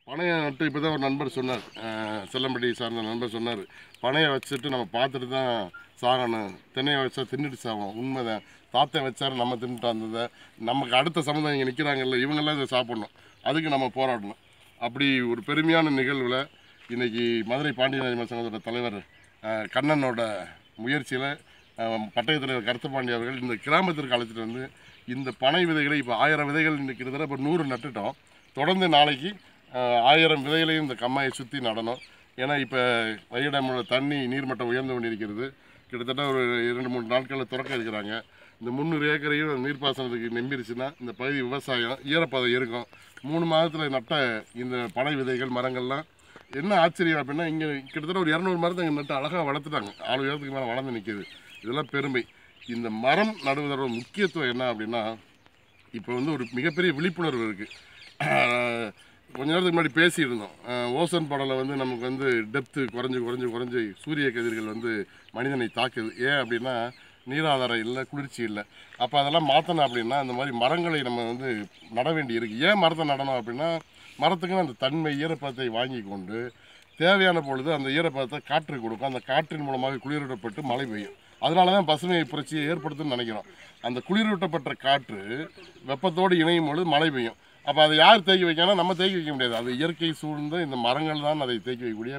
பனையை நட்டு இப்போ தான் ஒரு நண்பர் சொன்னார் அஹ், செல்லம்படி சார்ந்த நண்பர் சொன்னார் பனையை வச்சுட்டு நம்ம பார்த்துட்டு தான் சாகணும் தினையை வச்சா தின்னுட்டு சாகும் உண்மைதான் தாத்தன் வச்சாரு நம்ம தின்னுட்டு வந்ததை நமக்கு அடுத்த சமுதாயம் இங்கே நிற்கிறாங்கல்ல இவங்கெல்லாம் இதை சாப்பிடணும் அதுக்கு நம்ம போராடணும் அப்படி ஒரு பெருமையான நிகழ்வில் இன்னைக்கு மதுரை பாண்டியன் சங்கத்தோட தலைவர் அஹ், கண்ணனோட முயற்சியில் பட்டய தலைவர் கருத்தபாண்டி அவர்கள் இந்த கிராமத்திற்கு அழைச்சிட்டு வந்து இந்த பனை விதைகளை இப்போ ஆயிரம் விதைகள் இன்னைக்கு கிட்டத்தட்ட இப்போ நூறு நட்டுட்டோம் தொடர்ந்து நாளைக்கு அஹ், ஆயிரம் விதைகளையும் இந்த கம்மாயை சுற்றி நடணும் ஏன்னா இப்போ வைகடமோட தண்ணி நீர்மட்டம் உயர்ந்து கொண்டிருக்கிறது கிட்டத்தட்ட ஒரு இரண்டு மூணு நாட்களில் திறக்க இருக்கிறாங்க இந்த முந்நூறு ஏக்கரையும் நீர்ப்பாசனத்துக்கு நம்பிருச்சுன்னா இந்த பகுதி விவசாயம் ஈரப்பதம் இருக்கும் மூணு மாதத்தில் நட்ட இந்த பனை விதைகள் மரங்கள்லாம் என்ன ஆச்சரியம் அப்படின்னா இங்கே கிட்டத்தட்ட ஒரு இரநூறு மரத்தை இங்கே நட்டு அழகாக வளர்த்துட்டாங்க ஆறு உயரத்துக்கு மேலே வளர்ந்து நிற்கிது இதெல்லாம் பெருமை இந்த மரம் நடுவதோட முக்கியத்துவம் என்ன அப்படின்னா இப்போ வந்து ஒரு மிகப்பெரிய விழிப்புணர்வு இருக்குது கொஞ்ச நேரத்துக்கு முன்னாடி பேசியிருந்தோம் அஹ் ஓசோன் படலம் வந்து நமக்கு வந்து டெப்த்து குறைஞ்சு குறைஞ்சு குறைஞ்சு சூரிய கதிர்கள் வந்து மனிதனை தாக்குது ஏன் அப்படின்னா நீராதாரம் இல்லை குளிர்ச்சி இல்லை அப்போ அதெல்லாம் மாற்றணும் அப்படின்னா அந்த மாதிரி மரங்களை நம்ம வந்து நட வேண்டி இருக்கு ஏன் மரத்தை நடணும் அப்படின்னா மரத்துக்குன்னு அந்த தன்மை ஈரப்பதத்தை வாங்கி கொண்டு தேவையான பொழுது அந்த ஈரப்பதத்தை காற்று கொடுக்கும் அந்த காற்றின் மூலமாக குளிரூட்டப்பட்டு மழை பெய்யும் அதனால தான் பசுமை புரட்சியை ஏற்படுத்தும்னு நினைக்கிறோம் அந்த குளிரூட்டப்பட்ட காற்று வெப்பத்தோடு இணையும் பொழுது மழை பெய்யும் அப்போ அதை யார் தேக்கி வைக்கணும் நம்ம தேக்கி வைக்க முடியாது அது இயற்கை சூழ்ந்த இந்த மரங்கள் தான் அதை தேக்கி வைக்கக்கூடிய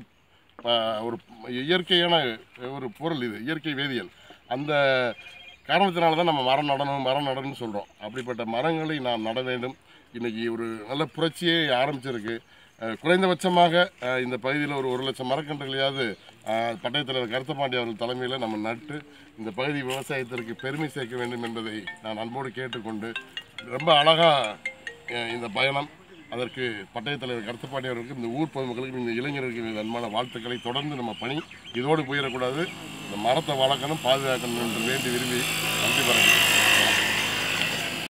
ப- ஒரு இயற்கையான ஒரு பொருள் இது இயற்கை வேதியியல் அந்த காரணத்தினால தான் நம்ம மரம் நடணும் மரம் நடணும்னு சொல்கிறோம் அப்படிப்பட்ட மரங்களை நாம் நட வேண்டும் இன்றைக்கி ஒரு நல்ல புரட்சியே ஆரம்பிச்சிருக்கு அஹ் குறைந்தபட்சமாக அஹ் இந்த பகுதியில் ஒரு ஒரு லட்சம் மரக்கன்றுகளையாவது அஹ் பட்டயத் தலைவர் கருத்தபாண்டி அவர்கள் தலைமையில் நம்ம நட்டு இந்த பகுதி விவசாயத்திற்கு பெருமை சேர்க்க வேண்டும் என்பதை நான் அன்போடு கேட்டுக்கொண்டு ரொம்ப அழகாக இந்த பயணம் அதற்கு பட்டயத் தலைவர் கருத்தப்பாண்டி அவர்களுக்கு இந்த ஊர் பொதுமக்களுக்கு இந்த இளைஞர்களுக்கு இந்த அன்பான வாழ்த்துக்களை தொடர்ந்து நம்ம பணி இதோடு போயிடக்கூடாது இந்த மரத்தை வளர்க்கணும் பாதுகாக்கணும் என்று வேண்டி விரும்பி நன்றி பாராட்டுகிறேன்